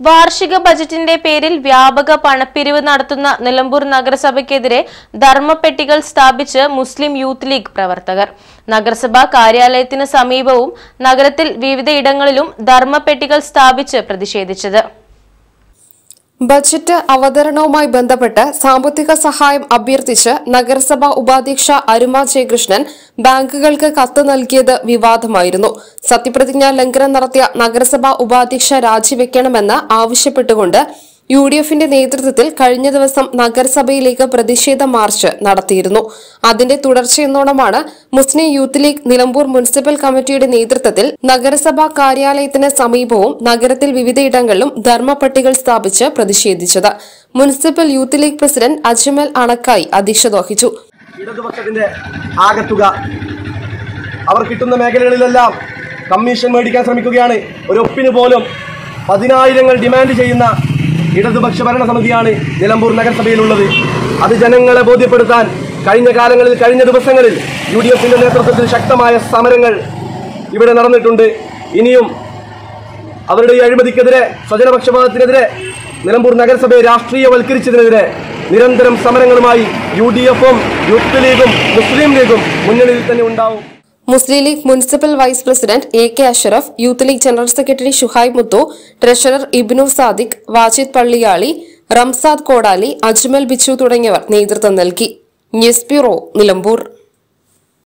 വാർഷിക ബജറ്റിന്റെ പേരിൽ വ്യാപക പണപ്പിരിവ് നടത്തുന്ന നിലമ്പൂർ നഗരസഭയ്ക്കെതിരെ ധർമ്മപ്പെട്ടികൾ സ്ഥാപിച്ച് മുസ്ലിം യൂത്ത് ലീഗ് പ്രവർത്തകർ നഗരസഭാ കാര്യാലയത്തിന് സമീപവും നഗരത്തിൽ വിവിധയിടങ്ങളിലും ധർമ്മപ്പെട്ടികൾ സ്ഥാപിച്ച് പ്രതിഷേധിച്ചത് ബജറ്റ് അവതരണവുമായി ബന്ധപ്പെട്ട് സാമ്പത്തിക സഹായം അഭ്യർത്ഥിച്ച് നഗരസഭാ ഉപാധ്യക്ഷ അരുമ ജയകൃഷ്ണൻ ബാങ്കുകൾക്ക് കത്ത് നൽകിയത് വിവാദമായിരുന്നു സത്യപ്രതിജ്ഞാ ലംഘനം നടത്തിയ നഗരസഭാ ഉപാധ്യക്ഷ രാജിവെക്കണമെന്ന് ആവശ്യപ്പെട്ടുകൊണ്ട് യു ഡി എഫിന്റെ നേതൃത്വത്തിൽ കഴിഞ്ഞ ദിവസം നഗരസഭയിലേക്ക് പ്രതിഷേധ മാർച്ച് നടത്തിയിരുന്നു അതിന്റെ തുടർച്ചയെന്നോണമാണ് Muslim youth league Nilambur municipal കമ്മിറ്റിയുടെ നേതൃത്വത്തിൽ നഗരസഭാ കാര്യാലയത്തിന് സമീപവും നഗരത്തിൽ വിവിധയിടങ്ങളിലും ധർമ്മപ്പട്ടികൾ സ്ഥാപിച്ച് പ്രതിഷേധിച്ചത് municipal youth league president Ajmal അണക്കായി അധ്യക്ഷത വഹിച്ചു ഇടതുപക്ഷത്തിന്റെ ആകത്തുക അവർ കിട്ടുന്ന മേഖലകളിലെല്ലാം കമ്മീഷൻ മേടിക്കാൻ ശ്രമിക്കുകയാണ് ഒരു ഒപ്പിന് പോലും പതിനായിരങ്ങൾ ഡിമാൻഡ് ചെയ്യുന്ന ഇടതുപക്ഷ ഭരണസമിതിയാണ് നിലമ്പൂർ നഗരസഭയിലുള്ളത് അത് ജനങ്ങളെ ബോധ്യപ്പെടുത്താൻ കഴിഞ്ഞ കാലങ്ങളിൽ കഴിഞ്ഞ ദിവസങ്ങളിൽ യു ഡി എഫിന്റെ നേതൃത്വത്തിൽ ശക്തമായ സമരങ്ങൾ ഇവിടെ നടന്നിട്ടുണ്ട് ഇനിയും അവരുടെ ഈ അഴിമതിക്കെതിരെ സ്വജനപക്ഷപാതത്തിനെതിരെ നിലമ്പൂർ നഗരസഭയെ രാഷ്ട്രീയവൽക്കരിച്ചതിനെതിരെ നിരന്തരം സമരങ്ങളുമായി യു ഡി എഫും യൂത്ത് ലീഗും മുസ്ലിം ലീഗും മുന്നണിയിൽ തന്നെ ഉണ്ടാവും Muslim league municipal vice president A K Ashraf youth league general secretary Shuhaib Muthu treasurer Ibnu Sadiq Wajid Palliyali Ramzad Kodali Ajmal Bichu തുടങ്ങിയവർ നേതൃത്വം നൽകി ന്യൂസ് ബ്യൂറോ നിലമ്പൂർ